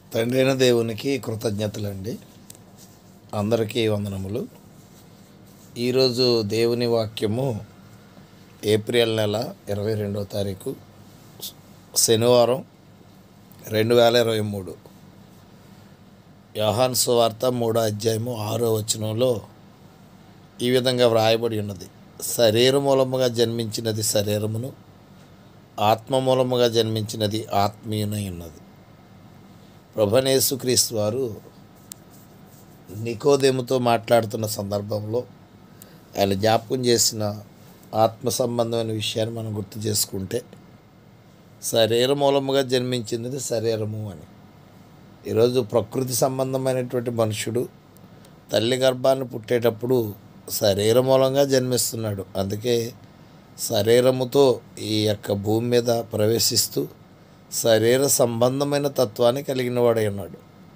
తండ్రైన దేవునికి కృతజ్ఞతలండి అందరికీ వందనములు ఈరోజు దేవుని వాక్యము ఏప్రిల్ నెల ఇరవై రెండవ తారీఖు శనివారం రెండు వేల ఇరవై మూడు యోహాన్ సువార్త మూడో అధ్యాయము ఆరో వచనంలో ఈ విధంగా వ్రాయబడి ఉన్నది శరీర మూలముగా జన్మించినది శరీరమును ఆత్మ మూలముగా జన్మించినది ఆత్మీయునై ఉన్నది ప్రభనేసుక్రీస్తు వారు నికోదేముతో మాట్లాడుతున్న సందర్భంలో ఆయన జ్ఞాపకం చేసిన ఆత్మ సంబంధమైన విషయాన్ని మనం గుర్తు చేసుకుంటే శరీర మూలముగా జన్మించినది శరీరము అని ఈరోజు ప్రకృతి సంబంధమైనటువంటి మనుషుడు తల్లి గర్భాన్ని పుట్టేటప్పుడు శరీర మూలంగా జన్మిస్తున్నాడు అందుకే శరీరముతో ఈ యొక్క భూమి మీద ప్రవేశిస్తూ శరీర సంబంధమైన తత్వాన్ని కలిగిన వాడై ఉన్నాడు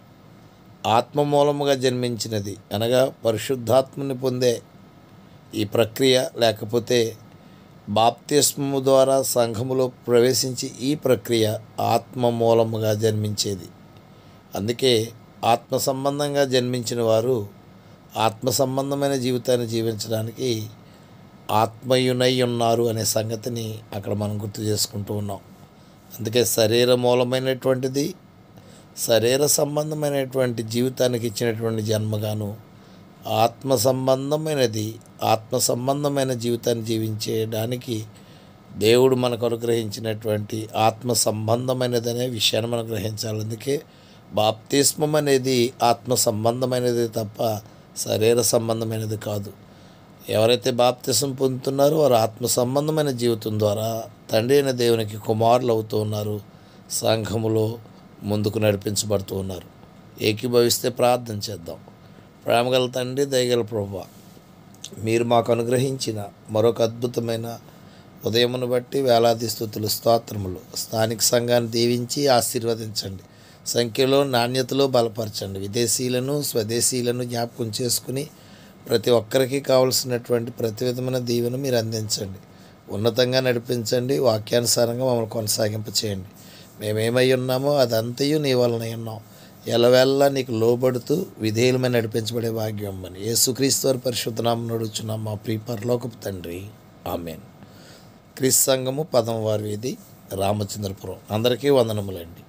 ఆత్మ మూలముగా జన్మించినది అనగా పరిశుద్ధాత్మని పొందే ఈ ప్రక్రియ లేకపోతే బాప్తిస్మము ద్వారా సంఘములో ప్రవేశించి ఈ ప్రక్రియ ఆత్మ మూలముగా జన్మించేది అందుకే ఆత్మ సంబంధంగా జన్మించిన వారు ఆత్మ సంబంధమైన జీవితాన్ని జీవించడానికి ఆత్మయునై ఉన్నారు అనే సంగతిని అక్కడ మనం గుర్తు చేసుకుంటూ ఉన్నాం అందుకే శరీర మూలమైనటువంటిది శరీర సంబంధమైనటువంటి జీవితానికి ఇచ్చినటువంటి జన్మగాను ఆత్మ సంబంధమైనది ఆత్మ సంబంధమైన జీవితాన్ని జీవించేయడానికి దేవుడు మనకు అనుగ్రహించినటువంటి ఆత్మ సంబంధమైనది అనే విషయాన్ని మనం గ్రహించాలి అందుకే బాప్తిస్మం అనేది ఆత్మ సంబంధమైనది తప్ప శరీర సంబంధమైనది కాదు ఎవరైతే బాప్తిసం పొందుతున్నారో వారు ఆత్మ సంబంధమైన జీవితం ద్వారా తండ్రి అయిన దేవునికి కుమారులు అవుతూ ఉన్నారు సంఘములో ముందుకు నడిపించబడుతూ ఉన్నారు ఏకీభవిస్తే ప్రార్థన చేద్దాం ప్రేమగల తండ్రి దయగల ప్రభు మీరు మాకు అనుగ్రహించిన మరొక అద్భుతమైన ఉదయమును బట్టి వేలాది స్థుతులు స్తోత్రములు స్థానిక సంఘాన్ని దీవించి ఆశీర్వదించండి సంఖ్యలో నాణ్యతలో బలపరచండి విదేశీయులను స్వదేశీయులను జ్ఞాపకం చేసుకుని ప్రతి ఒక్కరికి కావలసినటువంటి ప్రతి విధమైన దీవెన మీరు అందించండి ఉన్నతంగా నడిపించండి వాక్యానుసారంగా మమ్మల్ని కొనసాగింప చేయండి మేమేమై ఉన్నామో అదంతయు నీ వలన ఉన్నాం ఎలవెల్లా నీకు లోబడుతూ విధేయులమై నడిపించబడే భాగ్యం అని యేసుక్రీస్తు వారి పరిశుద్ధనామం నడుచున్నాం మా ప్రియ పరలోకపు తండ్రి ఆమెన్ క్రీస్తు సంఘము పదం వారి వీధి రామచంద్రపురం అందరికీ వందనములండి